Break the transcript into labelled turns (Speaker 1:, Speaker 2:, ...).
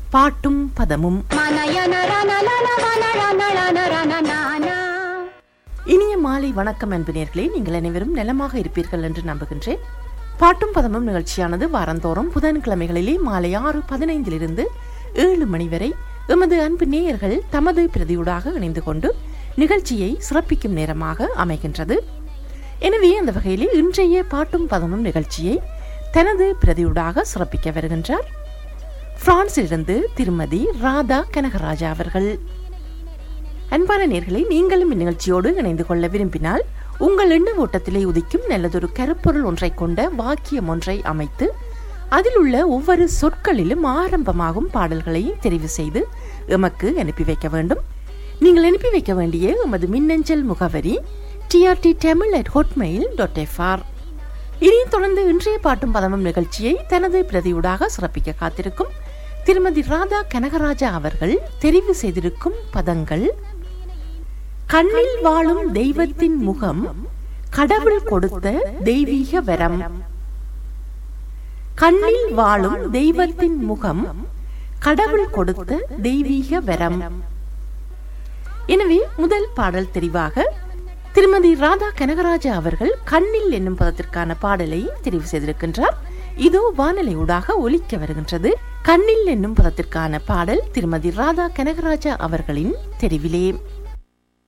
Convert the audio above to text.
Speaker 1: பாட்டும் பதமும் இனிய மாலை வணக்கம் அன்பு நேர்களே நீங்கள் அனைவரும் நலமாக இருப்பீர்கள் என்று நம்புகின்றேன் பாட்டும் பதமும் நிகழ்ச்சியானது வாரந்தோறும் புதன்கிழமைகளிலே மாலை ஆறு பதினைந்திலிருந்து ஏழு மணி வரை எமது அன்பு நேயர்கள் தமது பிரதியூடாக இணைந்து கொண்டு நிகழ்ச்சியை சிறப்பிக்கும் நேரமாக அமைகின்றது எனவே அந்த வகையிலே இன்றைய பாட்டும் பதமும் நிகழ்ச்சியை தனது பிரதியூடாக சிறப்பிக்க வருகின்றார் பிரான்சிலிருந்து திருமதி ராதா கனகராஜா அவர்கள் அன்பான நேர்களை நீங்களும் இந்நிகழ்ச்சியோடு இணைந்து கொள்ள விரும்பினால் உங்கள் எண்ண ஓட்டத்திலே உதிக்கும் நல்லதொரு கருப்பொருள் ஒன்றை கொண்ட வாக்கியம் ஒன்றை அமைத்து அதில் உள்ள ஒவ்வொரு சொற்களிலும் ஆரம்பமாகும் பாடல்களை தெரிவு செய்து எமக்கு அனுப்பி வைக்க வேண்டும் நீங்கள் அனுப்பி வைக்க வேண்டிய எமது மின்னஞ்சல் முகவரி TRT Tamil at Hotmail dot FR இனி தொடர்ந்து இன்றைய பாட்டும் பதமும் நிகழ்ச்சியை தனது பிரதியூடாக சிறப்பிக்க காத்திருக்கும் திருமதி ராதா கனகராஜா அவர்கள் தெரிவு செய்திருக்கும் பதங்கள் கண்ணில் வாழும் தெய்வத்தின் முகம் கடவுள் கொடுத்த தெய்வீக வரம் கண்ணில் வாழும் தெய்வத்தின் முகம் கடவுள் கொடுத்த தெய்வீக வரம் எனவே முதல் பாடல் தெரிவாக திருமதி ராதா கனகராஜா அவர்கள் கண்ணில் என்னும் பதத்திற்கான பாடலை தெரிவு செய்திருக்கின்றார் இதோ வானலை ஊடாக ஒலிக்க வருகின்றது கண்ணில் என்னும் பதத்திற்கான பாடல் திருமதி ராதா கனகராஜா அவர்களின் தெரிவிலே